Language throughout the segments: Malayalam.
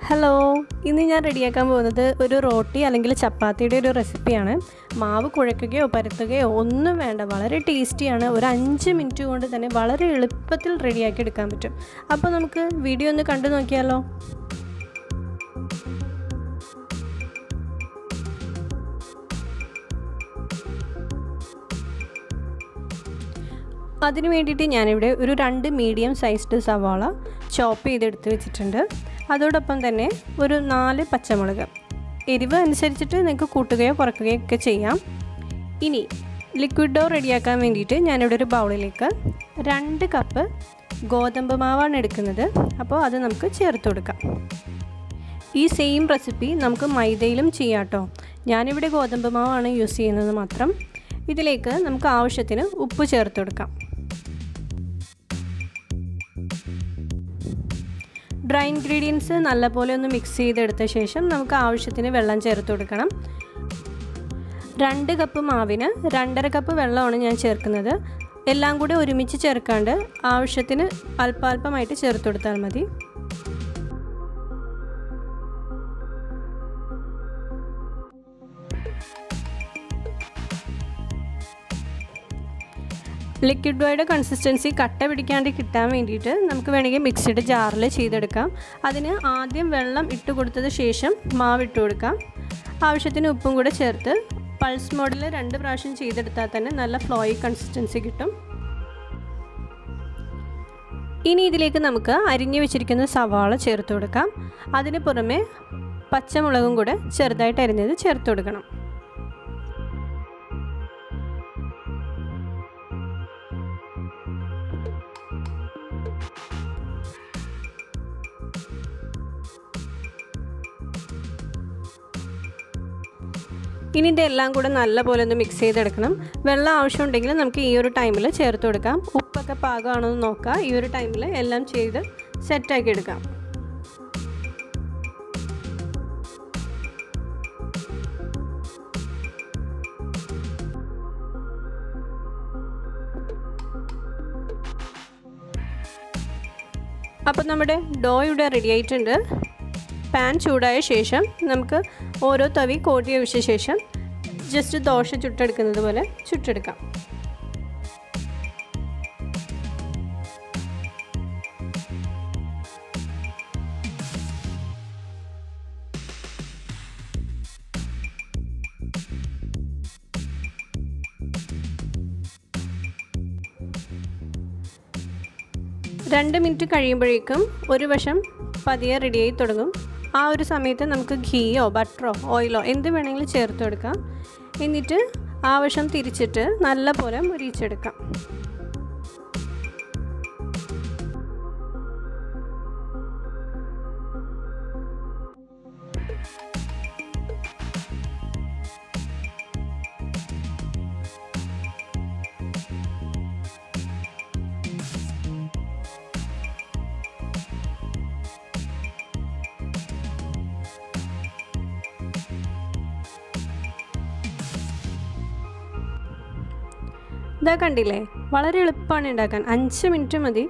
ഹലോ ഇന്ന് ഞാൻ റെഡിയാക്കാൻ പോകുന്നത് ഒരു റോട്ടി അല്ലെങ്കിൽ ചപ്പാത്തിയുടെ ഒരു റെസിപ്പിയാണ് മാവ് കുഴക്കുകയോ പരത്തുകയോ ഒന്നും വേണ്ട വളരെ ടേസ്റ്റിയാണ് ഒരു അഞ്ച് മിനിറ്റ് കൊണ്ട് തന്നെ വളരെ എളുപ്പത്തിൽ റെഡിയാക്കി എടുക്കാൻ പറ്റും അപ്പോൾ നമുക്ക് വീഡിയോ ഒന്ന് കണ്ടു നോക്കിയാലോ അതിന് വേണ്ടിയിട്ട് ഞാനിവിടെ ഒരു രണ്ട് മീഡിയം സൈസ്ഡ് സവാള ചോപ്പ് ചെയ്തെടുത്ത് വെച്ചിട്ടുണ്ട് അതോടൊപ്പം തന്നെ ഒരു നാല് പച്ചമുളക് എരിവ് അനുസരിച്ചിട്ട് നിങ്ങൾക്ക് കൂട്ടുകയോ കുറയ്ക്കുകയോ ഒക്കെ ചെയ്യാം ഇനി ലിക്വിഡ് ഡോ റെഡിയാക്കാൻ വേണ്ടിയിട്ട് ഞാനിവിടെ ഒരു ബൗളിലേക്ക് രണ്ട് കപ്പ് ഗോതമ്പ് മാവാണ് എടുക്കുന്നത് അപ്പോൾ അത് നമുക്ക് ചേർത്ത് കൊടുക്കാം ഈ സെയിം റെസിപ്പി നമുക്ക് മൈദയിലും ചെയ്യാം കേട്ടോ ഞാനിവിടെ ഗോതമ്പ് മാവാണ് യൂസ് ചെയ്യുന്നത് മാത്രം ഇതിലേക്ക് നമുക്ക് ആവശ്യത്തിന് ഉപ്പ് ചേർത്ത് കൊടുക്കാം ഡ്രൈ ഇൻഗ്രീഡിയൻസ് നല്ലപോലെ ഒന്ന് മിക്സ് ചെയ്തെടുത്ത ശേഷം നമുക്ക് ആവശ്യത്തിന് വെള്ളം ചേർത്ത് കൊടുക്കണം രണ്ട് കപ്പ് മാവിന് രണ്ടര കപ്പ് വെള്ളമാണ് ഞാൻ ചേർക്കുന്നത് എല്ലാം കൂടി ഒരുമിച്ച് ചേർക്കാണ്ട് ആവശ്യത്തിന് അല്പാൽപമായിട്ട് ചേർത്ത് കൊടുത്താൽ മതി ലിക്വിഡ് ഡോയുടെ കൺസിസ്റ്റൻസി കട്ട പിടിക്കാണ്ട് കിട്ടാൻ വേണ്ടിയിട്ട് നമുക്ക് വേണമെങ്കിൽ മിക്സിയുടെ ജാറിൽ ചെയ്തെടുക്കാം അതിന് ആദ്യം വെള്ളം ഇട്ട് കൊടുത്തത് ശേഷം മാവ് ഇട്ട് കൊടുക്കാം ആവശ്യത്തിന് ഉപ്പും കൂടെ ചേർത്ത് പൾസ് മോഡിൽ രണ്ട് പ്രാവശ്യം ചെയ്തെടുത്താൽ തന്നെ നല്ല ഫ്ലോയി കൺസിസ്റ്റൻസി കിട്ടും ഇനി ഇതിലേക്ക് നമുക്ക് അരിഞ്ഞു വെച്ചിരിക്കുന്ന സവാള ചേർത്ത് കൊടുക്കാം അതിന് പുറമെ പച്ചമുളകും കൂടെ ചെറുതായിട്ട് അരിഞ്ഞത് ചേർത്ത് കൊടുക്കണം ഇനി ഇതെല്ലാം കൂടെ നല്ലപോലെ ഒന്ന് മിക്സ് ചെയ്തെടുക്കണം വെള്ളം ആവശ്യമുണ്ടെങ്കിൽ നമുക്ക് ഈ ഒരു ടൈമിൽ ചേർത്ത് കൊടുക്കാം ഉപ്പൊക്കെ പാകമാണോ എന്ന് നോക്കുക ഈ ഒരു ടൈമിൽ എല്ലാം ചെയ്ത് സെറ്റാക്കി എടുക്കാം അപ്പോൾ നമ്മുടെ ഡോ ഇവിടെ റെഡി ആയിട്ടുണ്ട് പാൻ ചൂടായ ശേഷം നമുക്ക് ഓരോ തവി കോട്ടി ഒഴിച്ച ശേഷം ജസ്റ്റ് ദോശ ചുട്ടെടുക്കുന്നത് പോലെ ചുട്ടെടുക്കാം രണ്ട് മിനിറ്റ് കഴിയുമ്പോഴേക്കും ഒരു വശം പതിയെ റെഡിയായി തുടങ്ങും ആ ഒരു സമയത്ത് നമുക്ക് ഘീയോ ബട്ടറോ ഓയിലോ എന്ത് വേണമെങ്കിലും ചേർത്ത് കൊടുക്കാം എന്നിട്ട് ആ വശം തിരിച്ചിട്ട് നല്ല പോലെ മുരിച്ചെടുക്കാം ഇതാ കണ്ടില്ലേ വളരെ എളുപ്പമാണ് ഉണ്ടാക്കാൻ അഞ്ച് മിനിറ്റ് മതി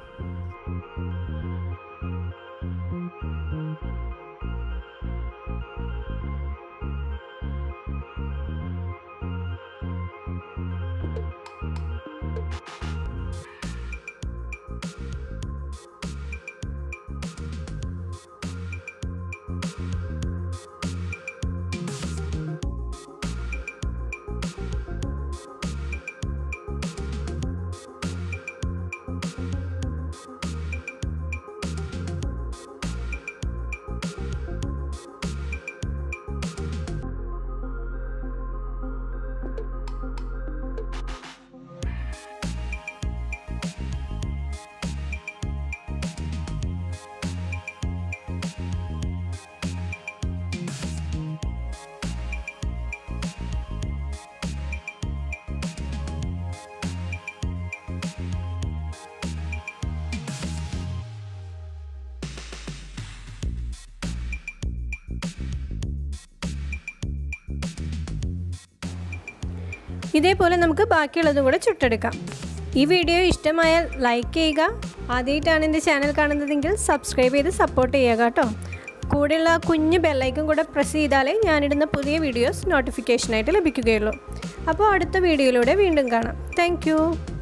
ഇതേപോലെ നമുക്ക് ബാക്കിയുള്ളതും കൂടെ ചുട്ടെടുക്കാം ഈ വീഡിയോ ഇഷ്ടമായാൽ ലൈക്ക് ചെയ്യുക ആദ്യമായിട്ടാണ് എൻ്റെ ചാനൽ കാണുന്നതെങ്കിൽ സബ്സ്ക്രൈബ് ചെയ്ത് സപ്പോർട്ട് ചെയ്യുക കേട്ടോ കൂടെയുള്ള ആ കുഞ്ഞ് ബെല്ലൈക്കും കൂടെ പ്രസ് ചെയ്താലേ ഞാനിടുന്ന പുതിയ വീഡിയോസ് നോട്ടിഫിക്കേഷനായിട്ട് ലഭിക്കുകയുള്ളൂ അപ്പോൾ അടുത്ത വീഡിയോയിലൂടെ വീണ്ടും കാണാം താങ്ക്